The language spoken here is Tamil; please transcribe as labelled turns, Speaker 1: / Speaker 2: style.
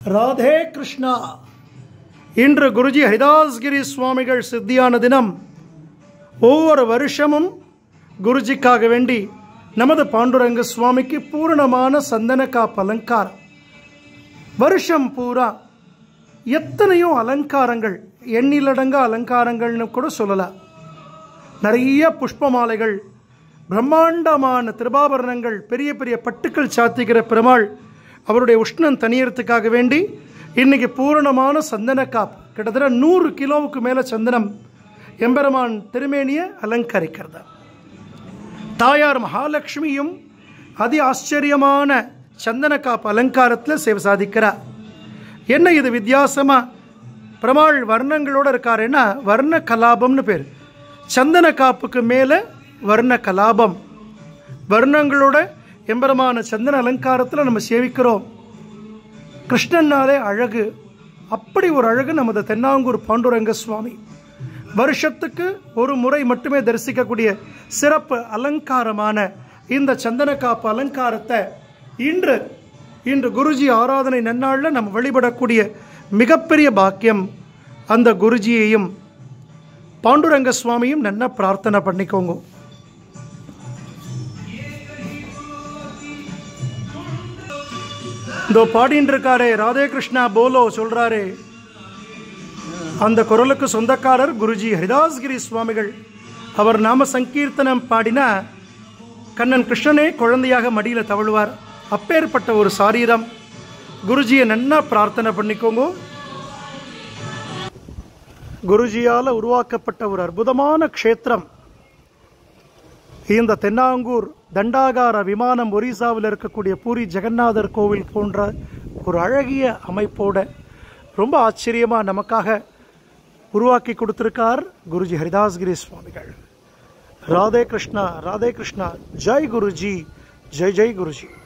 Speaker 1: ராதே கிருஷ்ணா இன்று குருஜி ஹரிதாஸ்கிரி சுவாமிகள் சித்தியான தினம் ஒவ்வொரு வருஷமும் குருஜிக்காக வேண்டி நமது பாண்டுரங்க சுவாமிக்கு பூரணமான சந்தன காப்பு அலங்காரம் வருஷம் பூரா எத்தனையோ அலங்காரங்கள் எண்ணிலடங்கா அலங்காரங்கள்னு கூட சொல்லலாம் நிறைய புஷ்ப மாலைகள் பிரம்மாண்டமான திருபாபரணங்கள் பெரிய பெரிய பட்டுக்கள் சாத்திக்கிற பெருமாள் அவருடைய உஷ்ணம் தனியறதுக்காக வேண்டி இன்னைக்கு பூரணமான சந்தன காப்பு கிட்டத்தட்ட நூறு கிலோவுக்கு மேலே சந்தனம் எம்பெருமான் திருமேனியை அலங்கரிக்கிறது தாயார் மகாலட்சுமியும் அதி ஆச்சரியமான சந்தன காப்பு அலங்காரத்தில் சேவை சாதிக்கிறார் என்ன இது வித்தியாசமா பெருமாள் வர்ணங்களோட இருக்காருன்னா வர்ண கலாபம்னு பேர் சந்தன காப்புக்கு மேலே வர்ண கலாபம் வர்ணங்களோட எம்பெருமான சந்தன அலங்காரத்தில் நம்ம சேவிக்கிறோம் கிருஷ்ணன்னாலே அழகு அப்படி ஒரு அழகு நமது தென்னாங்கூர் பாண்டுரங்க சுவாமி வருஷத்துக்கு ஒரு முறை மட்டுமே தரிசிக்கக்கூடிய சிறப்பு அலங்காரமான இந்த சந்தன காப்பு அலங்காரத்தை இன்று இன்று குருஜி ஆராதனை நன்னாளில் நம்ம வழிபடக்கூடிய மிகப்பெரிய பாக்கியம் அந்த குருஜியையும் பாண்டுரங்க சுவாமியும் நன்னா பிரார்த்தனை பண்ணிக்கோங்க இதோ பாடின்னு இருக்காரே ராதே கிருஷ்ணா போலோ சொல்றாரே அந்த குரலுக்கு சொந்தக்காரர் குருஜி ஹரிதாஸ்கிரி சுவாமிகள் அவர் நாம சங்கீர்த்தனம் பாடினா கண்ணன் கிருஷ்ணனே குழந்தையாக மடியில் தவழுவார் அப்பேற்பட்ட ஒரு சாரீரம் குருஜியை நன்னா பிரார்த்தனை பண்ணிக்கோங்க குருஜியால் உருவாக்கப்பட்ட ஒரு அற்புதமான க்ஷேத்திரம் இந்த தென்னாங்கூர் தண்டாகார விமானம் ஒரிசாவில் இருக்கக்கூடிய பூரி ஜெகநாதர் கோவில் போன்ற ஒரு அழகிய அமைப்போட ரொம்ப ஆச்சரியமாக நமக்காக உருவாக்கி கொடுத்திருக்கார் குருஜி ஹரிதாஸ்கிரி சுவாமிகள் ராதே கிருஷ்ணா ராதே கிருஷ்ணா ஜெய் குருஜி ஜெய் ஜெய் குருஜி